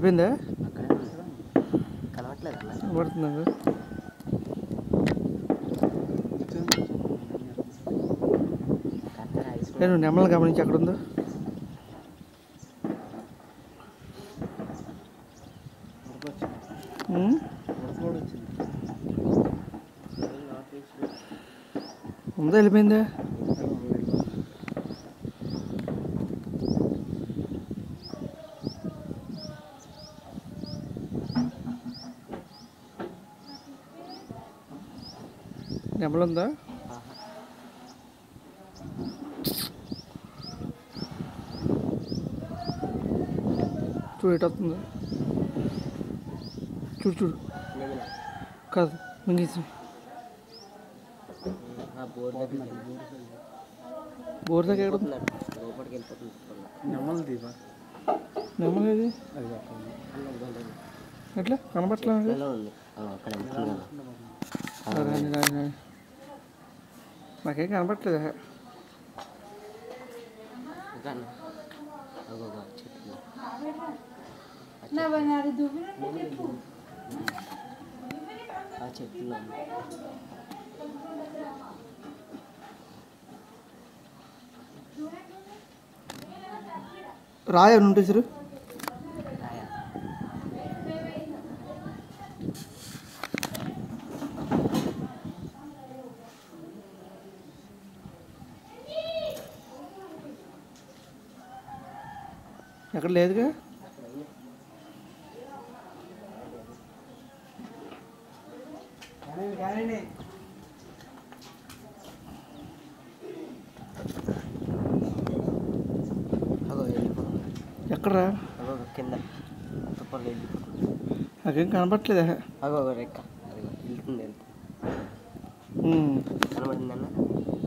వెళ్ళిపోయిందా అక్కడే ఉంది కనబట్లేదు అన్న పడుతుందా కరెక్ట్గా ఐస్ ఏ నువ్వు నెమ్మల్ని గమనించి ఎక్కడ ఉందో ఉమ్? ఉందా వెళ్ళిపోయిందా నెమలు ఉందా చూడు ఎటు వస్తుందో చూడు చూడు కాదు మింగేసి బోర్ దగ్గర బోర్ దగ్గర ఎక్కడ ఉంది? లోపలికి వెళ్ళిపోతుంది నెమ్మలు దీపా నెమలి ఏది అది అక్కడ ఎట్లా కనపట్లా నాకు? ఎలా ఉంది ఆ, అక్కడ వెళ్తుంది కదా ఆ, రాని రాని రాని నాకేం కనపట్లేదు ఇంకా అన్న అగో అగో చెట్లు ఆ చెట్లు రాయ ఉంటే సార్ రాయా ఎక్కడ లేదుగా అగో వెళ్ళిపోతుంది ఎక్కడరా అగో అగో కింద తుప్పలు వెళ్ళిపోతుంది నాకేం కనపట్లేదా అగో అగో రెక్క అదిగో వెళ్తుంది వెళ్తుంది ఉమ్. కనబడిందన్న